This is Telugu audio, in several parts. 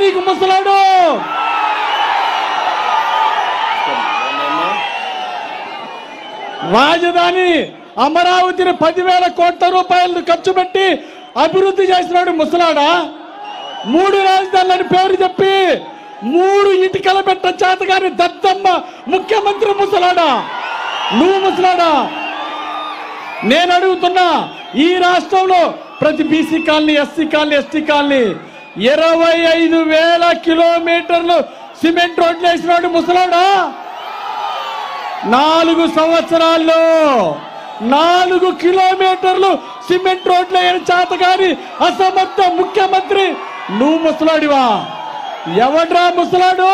నీకు ముసలాడు రాజధాని అమరావతిని పదివేల కోట్ల రూపాయలు ఖర్చు పెట్టి అభివృద్ధి చేసినాడు ముసలాడా మూడు రాజధానులని పేరు చెప్పి మూడు ఇటుకల పెట్ట చేతగాని దద్దమ్మ ముఖ్యమంత్రి ముసలాడా నువ్వు ముసలాడా నేను అడుగుతున్నా ఈ రాష్ట్రంలో ప్రతి BC colony SC colony ST colony ఇరవై ఐదు వేల కిలోమీటర్లు సిమెంట్ రోడ్లు వేసినాడు ముసలాడా నాలుగు సంవత్సరాల్లో నాలుగు కిలోమీటర్లు సిమెంట్ రోడ్లు అయిన చేతగాని అసమర్థ ముఖ్యమంత్రి నువ్వు ముసలాడివా ఎవడ్రా ముసలాడు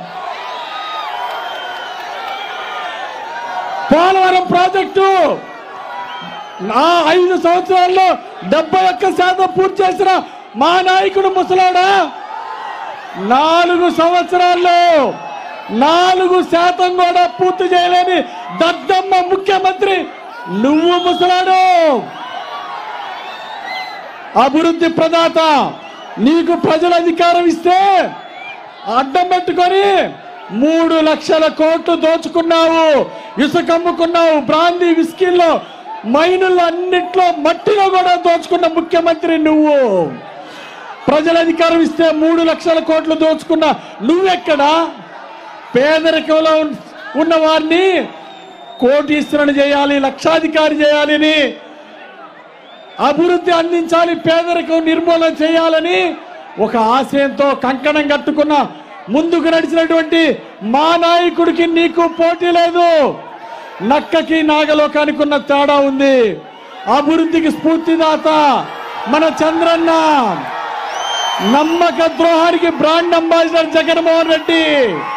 పోలవరం ప్రాజెక్టు నా ఐదు సంవత్సరాల్లో డెబ్బై ఒక్క శాతం పూర్తి చేసిన మా నాయకుడు ముసలాడా నాలుగు సంవత్సరాల్లో నాలుగు శాతం కూడా పూర్తి చేయలేని దద్దమ్మ ముఖ్యమంత్రి నువ్వు ముసలాడు అభివృద్ధి ప్రదాత నీకు ప్రజల అధికారం ఇస్తే అడ్డం పెట్టుకొని మూడు లక్షల కోట్లు దోచుకున్నావు ఇసుక అమ్ముకున్నావు బ్రాందీ విస్కీల్లో మైనుల్లో అన్నిట్లో మట్టిలో కూడా దోచుకున్న ముఖ్యమంత్రి నువ్వు ప్రజల అధికారం ఇస్తే మూడు లక్షల కోట్లు దోచుకున్న నువ్వెక్కడా పేదరికంలో ఉన్- ఉన్న వారిని కోటీశ్వరుని చేయాలి లక్షాధికారి చేయాలని అభివృద్ధి అందించాలి పేదరికం నిర్మూలన చేయాలని ఒక ఆశయంతో కంకణం కట్టుకున్న ముందుకు నడిచినటువంటి మా నాయకుడికి నీకు పోటీ లేదు నక్కకి నాగలోకానికి ఉన్న తేడా ఉంది అభివృద్ధికి స్ఫూర్తిదాత మన చంద్రన్న నమ్మక ద్రోహానికి బ్రాండ్ అంబాసిడర్ జగన్మోహన్ రెడ్డి